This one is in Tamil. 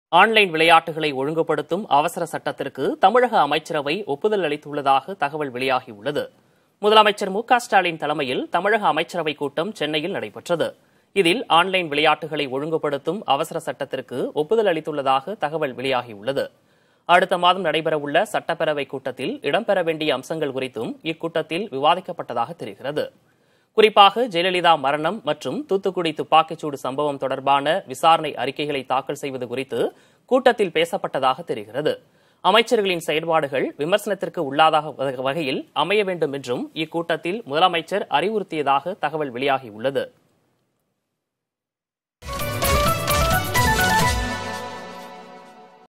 ஆன்லைன் விளையாட்டுகளை ஒழுங்குபடுத்தும் அவசர சட்டத்திற்கு தமிழக அமைச்சரவை ஒப்புதல் அளித்துள்ளதாக தகவல் வெளியாகியுள்ளது முதலமைச்சர் மு க ஸ்டாலின் தலைமையில் தமிழக அமைச்சரவைக் கூட்டம் சென்னையில் நடைபெற்றது இதில் ஆன்லைன் விளையாட்டுகளை ஒழுங்குபடுத்தும் அவசர சட்டத்திற்கு ஒப்புதல் அளித்துள்ளதாக தகவல் வெளியாகியுள்ளது அடுத்த மாதம் நடைபெறவுள்ள சட்டப்பேரவைக் கூட்டத்தில் இடம்பெற வேண்டிய அம்சங்கள் குறித்தும் இக்கூட்டத்தில் விவாதிக்கப்பட்டதாக தெரிகிறது குறிப்பாக ஜெயலலிதா மரணம் மற்றும் தூத்துக்குடி துப்பாக்கிச்சூடு சம்பவம் தொடர்பான விசாரணை அறிக்கைகளை தாக்கல் செய்வது குறித்து கூட்டத்தில் பேசப்பட்டதாக தெரிகிறது அமைச்சர்களின் செயல்பாடுகள் விமர்சனத்திற்கு உள்ளாதாக வகையில் அமைய வேண்டும் என்றும் இக்கூட்டத்தில் முதலமைச்சர் அறிவுறுத்தியதாக தகவல் வெளியாகியுள்ளது